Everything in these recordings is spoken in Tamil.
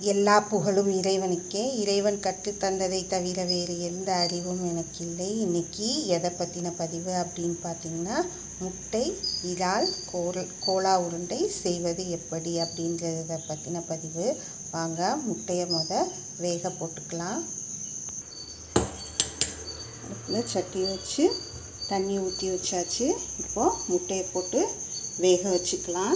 எல்லா புகழும் இறைவனுக்கே இறைவன் கற்றுத்தந்ததை தவிர வேறு எந்த அறிவும் எனக்கு இல்லை இன்னைக்கு எதை பற்றின பதிவு அப்படின்னு பார்த்தீங்கன்னா முட்டை இறால் கோல் கோலா உருண்டை செய்வது எப்படி அப்படின்றத பற்றின பதிவு வாங்க முட்டையை முத வேக போட்டுக்கலாம் அடுப்பில் சட்டி வச்சு தண்ணி ஊற்றி வச்சாச்சு இப்போது முட்டையை போட்டு வேக வச்சுக்கலாம்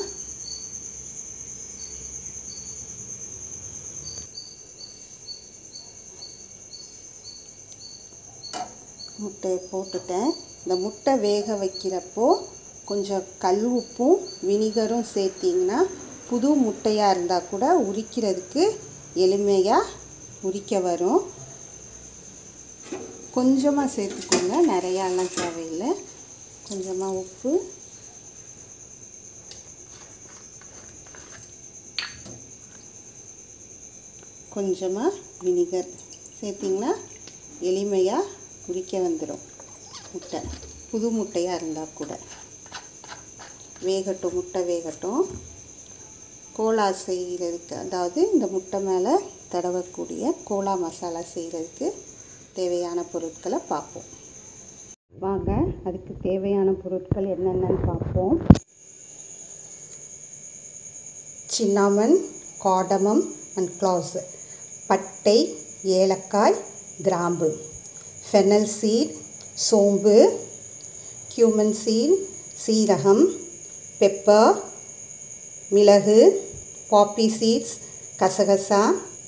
முட்டையை போட்டுட்டேன் இந்த முட்டை வேக வைக்கிறப்போ கொஞ்சம் கல் உப்பும் வினிகரும் சேர்த்திங்கன்னா புது முட்டையாக இருந்தால் கூட உரிக்கிறதுக்கு எளிமையாக உரிக்க வரும் கொஞ்சமாக சேர்த்துக்கோங்க நிறையாலாம் தேவையில்லை கொஞ்சமாக உப்பு கொஞ்சமாக வினிகர் சேர்த்திங்கன்னா எளிமையாக உரிக்க வந்துடும் முட்டை புது முட்டையாக இருந்தால் கூட வேகட்டும் முட்டை வேகட்டும் கோலா செய்கிறதுக்கு அதாவது இந்த முட்டை மேலே தடவக்கூடிய கோலா மசாலா செய்கிறதுக்கு தேவையான பொருட்களை பார்ப்போம் வாங்க அதுக்கு தேவையான பொருட்கள் என்னென்னு பார்ப்போம் சின்னாமன் காடமம் அண்ட் க்ளாஸ் பட்டை ஏலக்காய் கிராம்பு ஃபெனல் சீட் சோம்பு கியூமன் சீட் சீரகம் பெப்பர் மிளகு பாப்பி சீட்ஸ் கசகசா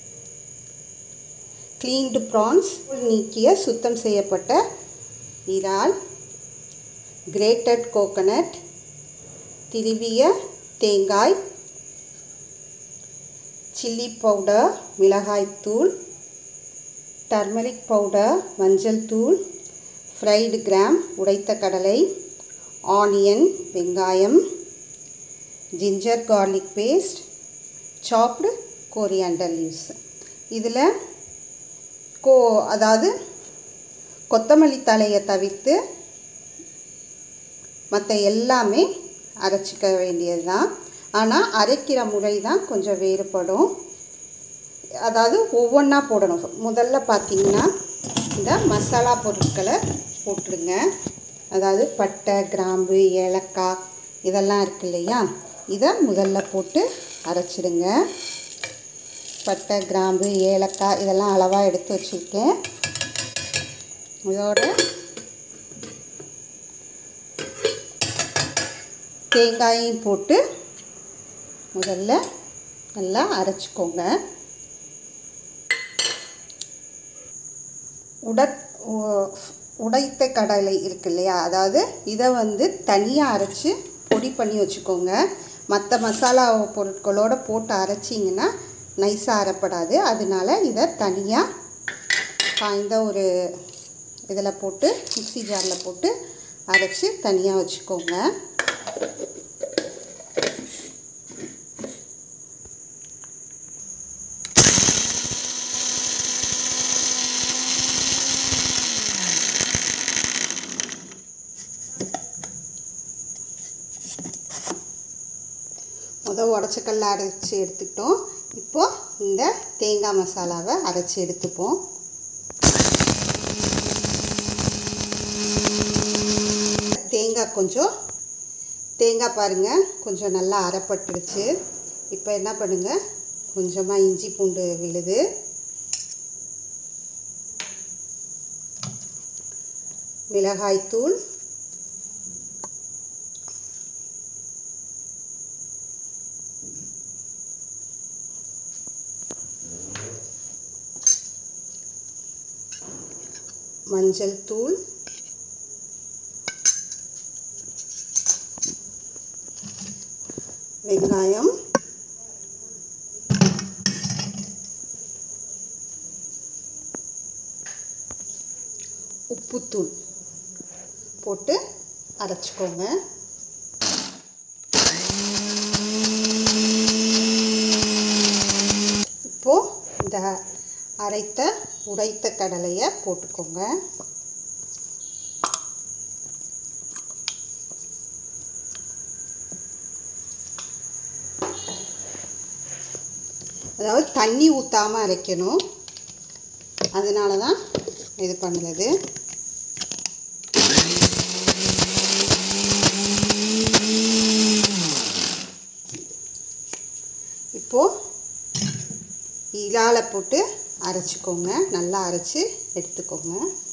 க்ளீன்டு ப்ரான்ஸ் நீக்கிய சுத்தம் செய்யப்பட்ட இறால் கிரேட்டட் கோகனட் திருவிய தேங்காய் சில்லி பவுடர் மிளகாய்த்தூள் டர்மரிக் பவுடர் மஞ்சள் தூள் ஃப்ரைடு கிராம் உடைத்த கடலை ஆனியன் வெங்காயம் ginger garlic paste chopped coriander leaves இதில் கோ அதாவது கொத்தமல்லி தலையை தவிர்த்து மற்ற எல்லாமே அரைச்சிக்க வேண்டியது தான் ஆனால் அரைக்கிற முறை தான் கொஞ்சம் வேறுபடும் அதாவது ஒவ்வொன்றா போடணும் முதல்ல பார்த்திங்கன்னா இந்த மசாலா பொருட்களை போட்டுருங்க அதாவது பட்டை கிராம்பு ஏலக்காய் இதெல்லாம் இருக்கு இல்லையா இதை முதல்ல போட்டு அரைச்சிடுங்க பட்டை கிராம்பு ஏலக்காய் இதெல்லாம் அளவாக எடுத்து வச்சுருக்கேன் இதோட தேங்காயும் போட்டு முதல்ல நல்லா அரைச்சிக்கோங்க உட உடைத்த கடலை இருக்கு இல்லையா அதாவது இதை வந்து தனியாக அரைச்சி பொடி பண்ணி வச்சுக்கோங்க மற்ற மசாலா பொருட்களோடு போட்டு அரைச்சிங்கன்னா நைஸாக அரைப்படாது அதனால இதை தனியாக காய்ந்த ஒரு இதில் போட்டு மிக்சி ஜாரில் போட்டு அரைச்சி தனியாக வச்சுக்கோங்க முதல் உடச்சக்கல்ல அரைச்சி எடுத்துக்கிட்டோம் இப்போது இந்த தேங்காய் மசாலாவை அரைச்சி எடுத்துப்போம் தேங்காய் கொஞ்சம் தேங்காய் பாருங்கள் கொஞ்சம் நல்லா அரைப்பட்டுருச்சு இப்போ என்ன பண்ணுங்கள் கொஞ்சமாக இஞ்சி பூண்டு விழுது மிளகாய்த்தூள் மஞ்சள் தூள் வெங்காயம் உப்புத்தூள் போட்டு அரைச்சிக்கோங்க இப்போது இந்த அரைத்த உடைத்த கடலையை போட்டுக்கோங்க அதாவது தண்ணி ஊற்றாமல் அரைக்கணும் அதனால தான் இது பண்ணுறது இப்போது இறாலை போட்டு அரைச்சிக்கோங்க நல்லா அரைச்சி எடுத்துக்கோங்க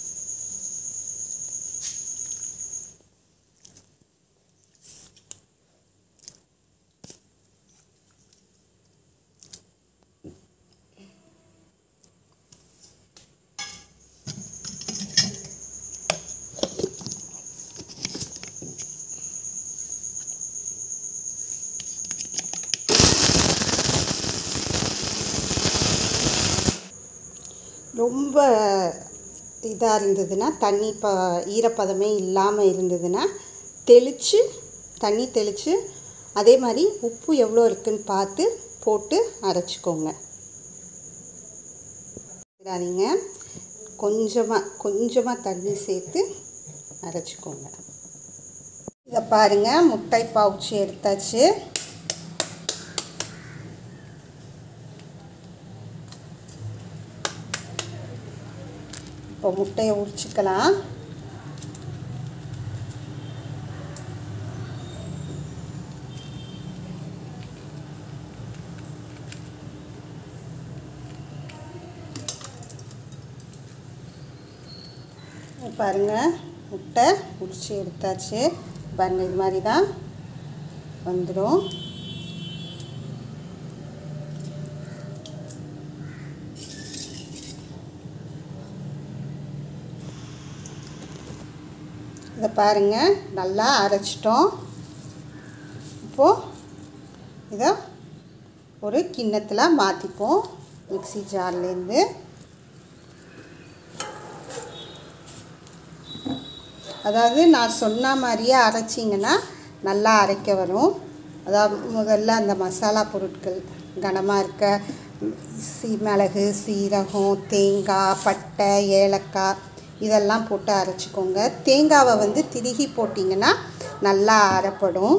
ரொம்ப இதாக இருந்ததுன்னா தண்ணி ப ஈரப்பதமே இல்லாமல் இருந்ததுன்னா தெளித்து தண்ணி தெளித்து அதே மாதிரி உப்பு எவ்வளோ இருக்குன்னு பார்த்து போட்டு அரைச்சிக்கோங்க விடாதீங்க கொஞ்சமாக கொஞ்சமாக தண்ணி சேர்த்து அரைச்சிக்கோங்க இதை பாருங்கள் முட்டை பவுச்சு எடுத்தாச்சு இப்போ முட்டையை உரிச்சிக்கலாம் பாருங்கள் முட்டை உரிச்சு எடுத்தாச்சு பாருங்கள் இது மாதிரி தான் வந்துடும் இதை பாருங்கள் நல்லா அரைச்சிட்டோம் இப்போது இதை ஒரு கிண்ணத்தில் மாற்றிப்போம் மிக்சி ஜார்லேருந்து அதாவது நான் சொன்ன மாதிரியே அரைச்சிங்கன்னா நல்லா அரைக்க வரும் அதாவது முதல்ல அந்த மசாலா பொருட்கள் கனமாக இருக்க சீ மிளகு சீரகம் தேங்காய் பட்டை ஏலக்காய் இதெல்லாம் போட்டு அரைச்சிக்கோங்க தேங்காவை வந்து திருகி போட்டிங்கன்னா நல்லா அரைப்படும்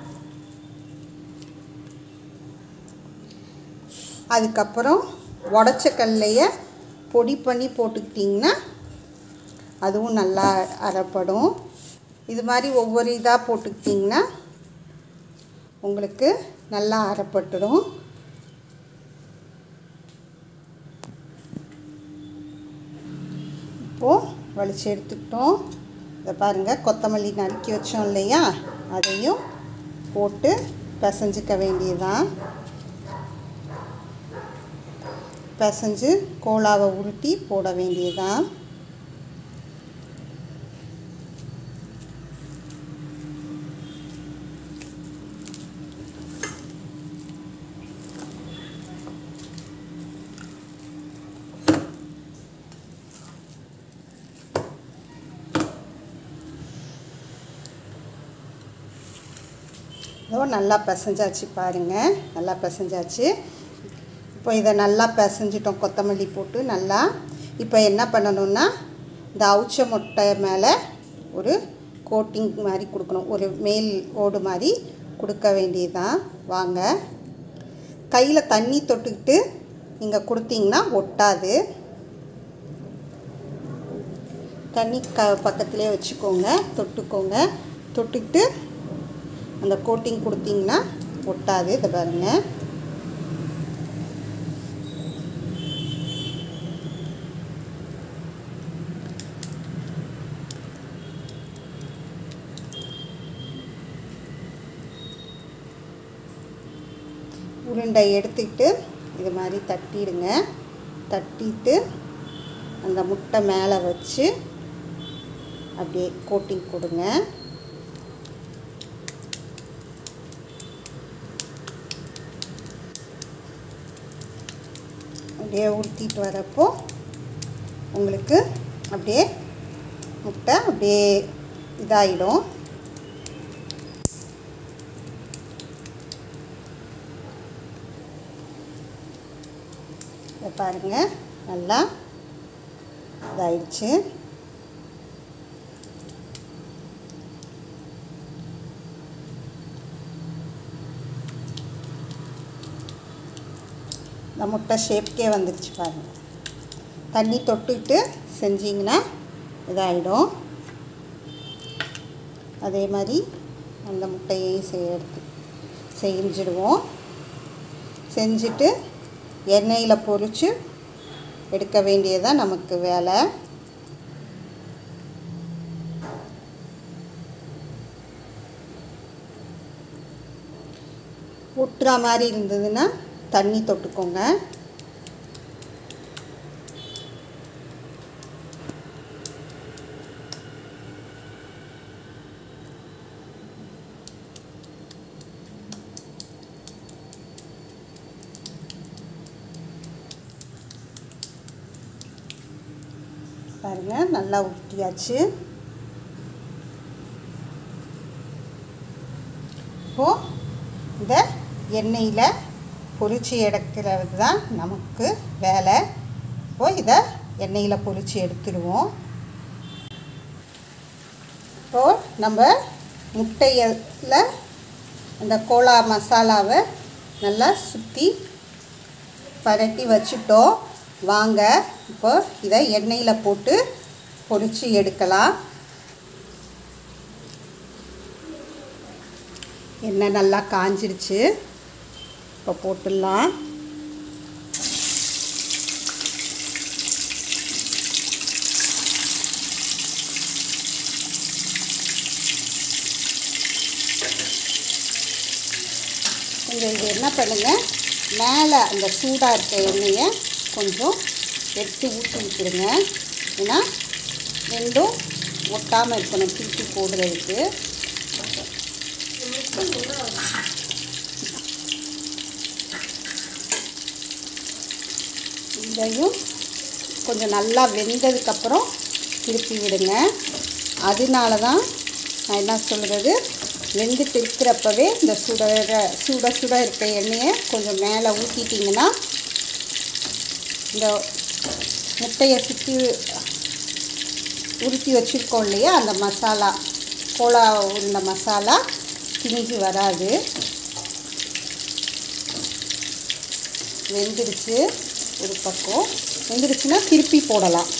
அதுக்கப்புறம் உடச்ச கடலைய பொடி பண்ணி போட்டுக்கிட்டிங்கன்னா அதுவும் நல்லா அரைப்படும் இது மாதிரி ஒவ்வொரு இதாக போட்டுக்கிட்டிங்கன்னா உங்களுக்கு நல்லா அரைப்பட்டுடும் இப்போது வலிச்சு எடுத்துக்கிட்டோம் இதை பாருங்கள் கொத்தமல்லி நறுக்கி வச்சோம் இல்லையா அதையும் போட்டு பிசைஞ்சிக்க வேண்டியதுதான் பிசைஞ்சு கோலாவை உருட்டி போட வேண்டியதுதான் இதோ நல்லா பிசைஞ்சாச்சு பாருங்கள் நல்லா பிசைஞ்சாச்சு இப்போ இதை நல்லா பிசைஞ்சிட்டோம் கொத்தமல்லி போட்டு நல்லா இப்போ என்ன பண்ணணும்னா இந்த அவுச்ச முட்டை மேலே ஒரு கோட்டிங் மாதிரி கொடுக்கணும் ஒரு மேல் ஓடு மாதிரி கொடுக்க வேண்டியதுதான் வாங்க கையில் தண்ணி தொட்டுக்கிட்டு நீங்கள் கொடுத்தீங்கன்னா ஒட்டாது தண்ணி க பக்கத்துலேயே வச்சுக்கோங்க தொட்டுக்கோங்க தொட்டுக்கிட்டு அந்த கோட்டிங் கொடுத்தீங்கன்னா ஒட்டாது இதை பாருங்கள் உருண்டை எடுத்துக்கிட்டு இது மாதிரி தட்டிடுங்க தட்டிட்டு அந்த முட்டை மேலே வச்சு அப்படியே கோட்டிங் கொடுங்க அப்படியே உருட்டிட்டு வரப்போ உங்களுக்கு அப்படியே முட்டை அப்படியே இதாகிடும் இதை பாருங்கள் நல்லா இதாயிடுச்சு இந்த முட்டை ஷேப்க்கே வந்துருச்சு பாருங்கள் தண்ணி தொட்டுக்கிட்டு செஞ்சிங்கன்னா இதாகிடும் அதே மாதிரி அந்த முட்டையையும் செய் எடுத்து செஞ்சிடுவோம் செஞ்சுட்டு எண்ணெயில் பொரித்து எடுக்க வேண்டியதான் நமக்கு வேலை ஒட்டுற மாதிரி இருந்ததுன்னா தண்ணி தொட்டுக்கோங்க பாருங்கள் நல்லா ஊற்றியாச்சு இப்போது இந்த எண்ணெயில் பொரிச்சு எடுக்கிறது தான் நமக்கு வேலை இப்போது இதை எண்ணெயில் பொரிச்சு எடுத்துடுவோம் இப்போது நம்ம முட்டையில் அந்த கோலா மசாலாவை நல்லா சுற்றி பரட்டி வச்சுட்டோம் வாங்க இப்போ இதை எண்ணெயில் போட்டு பொரிச்சு எடுக்கலாம் எண்ணெய் நல்லா காஞ்சிருச்சு இப்போ போட்டுடலாம் கொஞ்சம் இது என்ன பண்ணுங்கள் மேலே அந்த சூடாக இருக்க எண்ணெயை கொஞ்சம் எடுத்து ஊற்றி விட்டுடுங்க ஏன்னா ரெண்டும் ஒட்டாமல் இருக்கணும் திருப்பி போடுறதுக்கு இதையும் கொஞ்சம் நல்லா வெந்ததுக்கப்புறம் திருப்பி விடுங்க அதனால தான் நான் என்ன சொல்கிறது வெந்துட்டு இருக்கிறப்பவே இந்த சுட சுட சுட இருக்க எண்ணெயை கொஞ்சம் மேலே ஊற்றிட்டிங்கன்னா இந்த முட்டையை சுற்றி உருட்டி வச்சுருக்கோம் இல்லையா அந்த மசாலா கோலா உருண்ட மசாலா திணிஞ்சு வராது வெந்துடுச்சு ஒரு பக்கம் வெந்துடுச்சுன்னா திருப்பி போடலாம்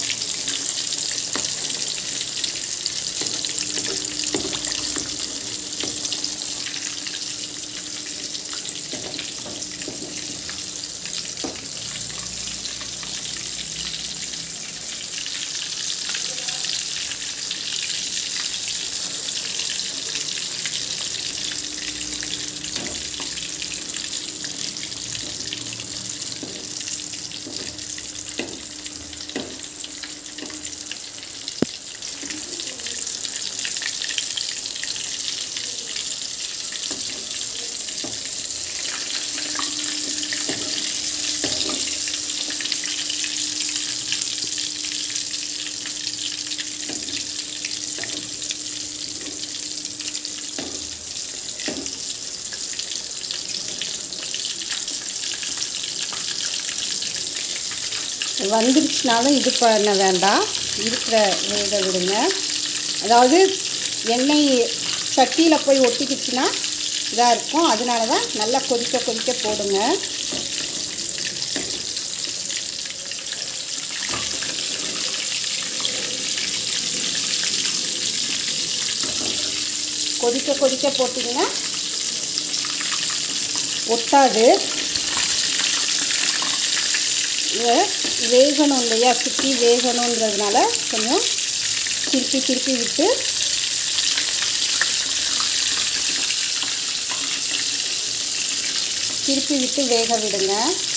வந்துடுச்சுனாலும் இது பண்ண வேண்டாம் இருக்கிற இதை விடுங்க அதாவது எண்ணெய் சட்டியில் போய் ஒட்டிக்கிச்சுன்னா இதாக இருக்கும் அதனால தான் நல்லா கொதிக்க கொதிக்க போடுங்க கொதிக்க கொதிக்க போட்டிங்கன்னா ஒட்டாது இதை வேகணும் இல்லையா சுற்றி வேகணுன்றதுனால கொஞ்சம் திருப்பி திருப்பி விட்டு திருப்பி விட்டு வேக விடுங்க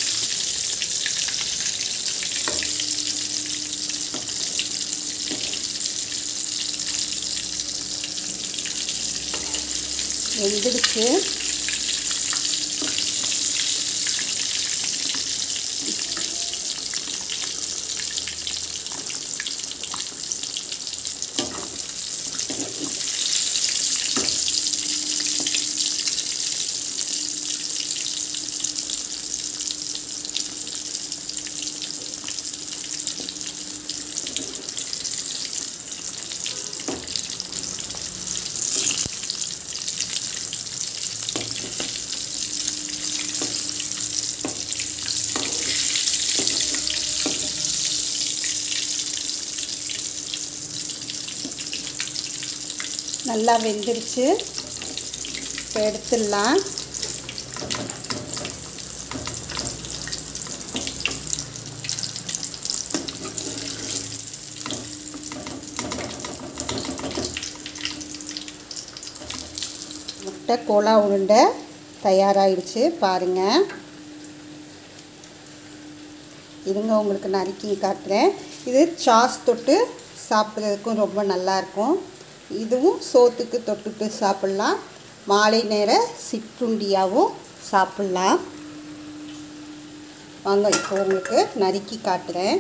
வெந்துடுச்சு நல்லா வெந்துருச்சு இப்போ எடுத்துடலாம் முட்டை கோலா உருண்டை தயாராகிடுச்சு பாருங்கள் இருங்க உங்களுக்கு நறுக்கி காட்டுறேன் இது சாஸ் தொட்டு சாப்பிட்றதுக்கும் ரொம்ப நல்லாயிருக்கும் இதுவும் சோத்துக்கு தொட்டுட்டு சாப்பிட்லாம் மாலை நேர சிற்றுண்டியாகவும் சாப்பிட்லாம் வாங்க இப்போ உங்களுக்கு நறுக்கி காட்டுறேன்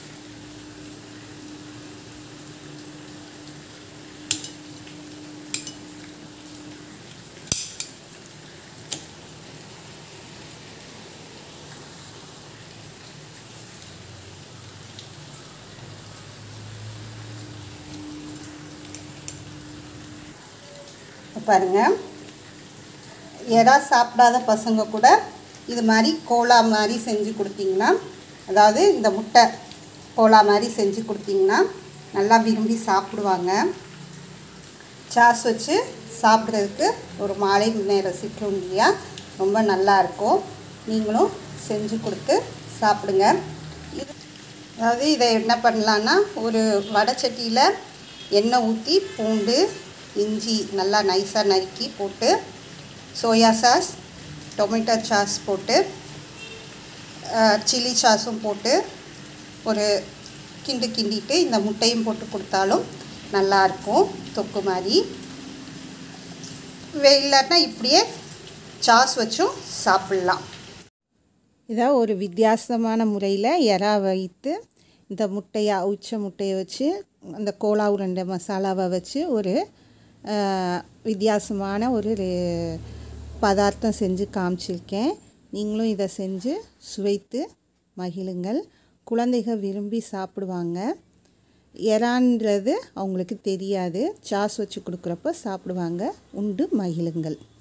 பாருங்கள் எறா சாப்பிடாத பசங்க கூட இது மாதிரி கோலா மாதிரி செஞ்சு கொடுத்தீங்கன்னா அதாவது இந்த முட்டை கோலா மாதிரி செஞ்சு கொடுத்தீங்கன்னா நல்லா விரும்பி சாப்பிடுவாங்க சாஸ் வச்சு சாப்பிட்றதுக்கு ஒரு மாலை நேர சிற்றுண்டியாக ரொம்ப நல்லாயிருக்கும் நீங்களும் செஞ்சு கொடுத்து சாப்பிடுங்க இது அதாவது இதை என்ன பண்ணலான்னா ஒரு வடைச்சட்டியில் எண்ணெய் ஊற்றி பூண்டு இஞ்சி நல்லா நைஸாக நறுக்கி போட்டு சோயா சாஸ் டொமேட்டோ சாஸ் போட்டு சில்லி சாஸும் போட்டு ஒரு கிண்டு கிண்டிட்டு இந்த முட்டையும் போட்டு கொடுத்தாலும் நல்லாயிருக்கும் தொக்கு மாதிரி இல்லாட்டினா இப்படியே சாஸ் வச்சும் சாப்பிட்லாம் இதை ஒரு வித்தியாசமான முறையில் எறா வைத்து இந்த முட்டையை அவிச்ச முட்டையை வச்சு அந்த கோலா உருண்டை மசாலாவை வச்சு ஒரு வித்தியாசமான ஒரு பதார்த்தம் செஞ்சு காமிச்சிருக்கேன் நீங்களும் இதை செஞ்சு சுவைத்து மகிழுங்கள் குழந்தைகள் விரும்பி சாப்பிடுவாங்க எறான்றது அவங்களுக்கு தெரியாது சாஸ் வச்சு கொடுக்குறப்ப சாப்பிடுவாங்க உண்டு மகிழுங்கள்